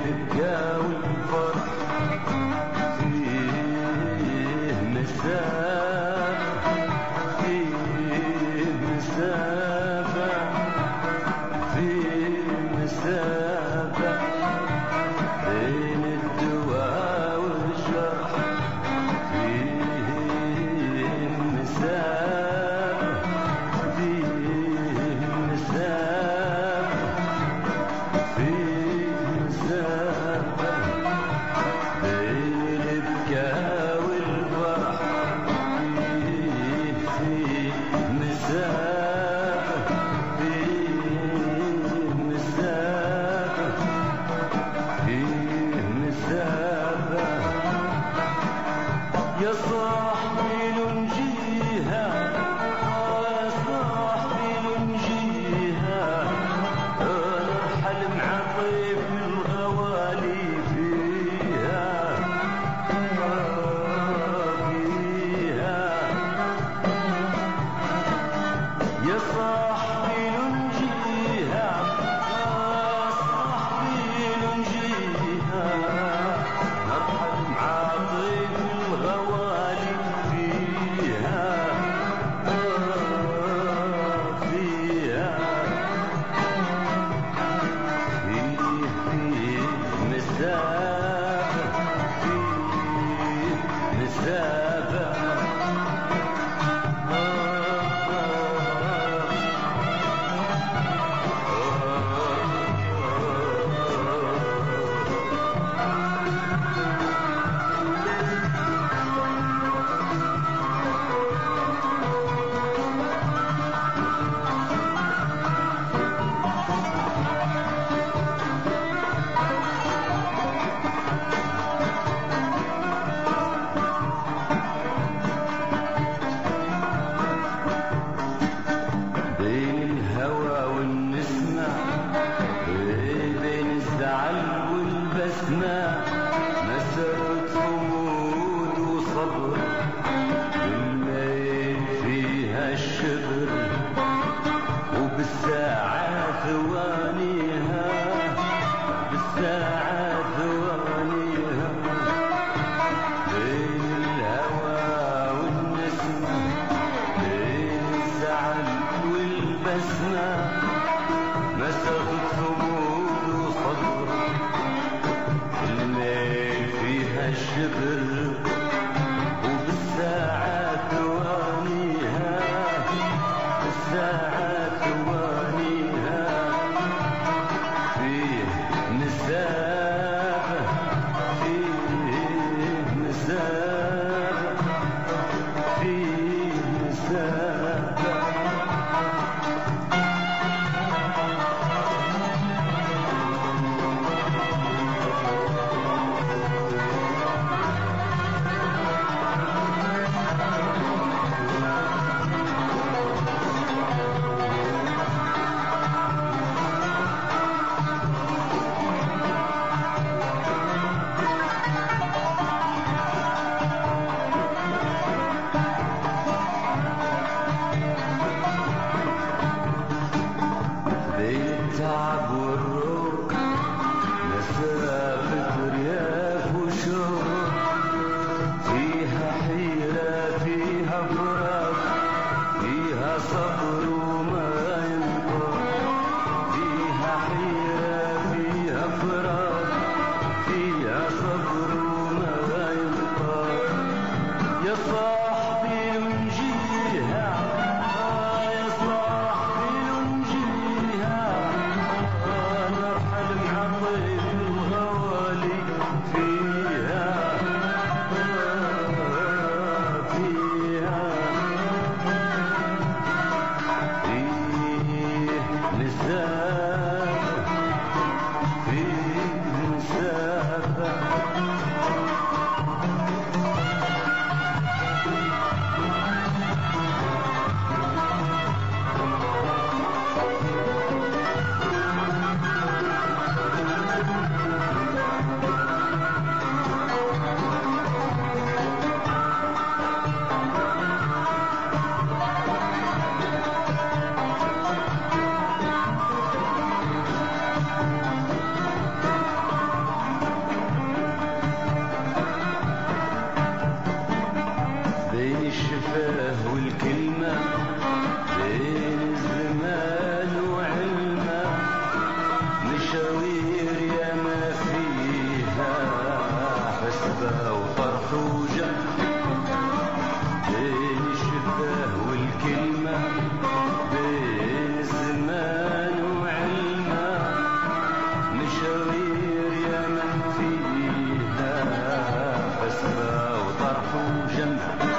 البكا والفرح فيه مسافة فيه مسافة فيه مسافة بين الدواء والجرح فيه مسافة فيه مسافة فيه مسافة بين البكا والفرح فيه فيه مسافة فيه مسافة فيه مسافة يا صاحبي ننجيها يا صاحبي ننجيها ارحل مع طيف الغوالي فيها فيها يا صاحبي ننجيها يا صاحبي ننجيها نرحل مع طيف الغوالي فيها فيها فيه فيه مسافة فيه مسافة بين الهوى والنسمة بين الزعل والبسمة مسافة صمود وصبر بالليل فيها الشبر وبالساعة ثوانيها بالساعة ثوانيها بين الهوى والنسمة بين الزعل والبسمة مسافة صمود وصبر الليل فيها الشبر وبالساعة ثوانيها بالساعة ثوانيها فيه مسافة فيه مسافة فيه مسافة بسمة وفرح وجمع بين الشفاه والكلمة بين الزمان وعلمه مشاوير يا من فيها بسمة وطرح وجمع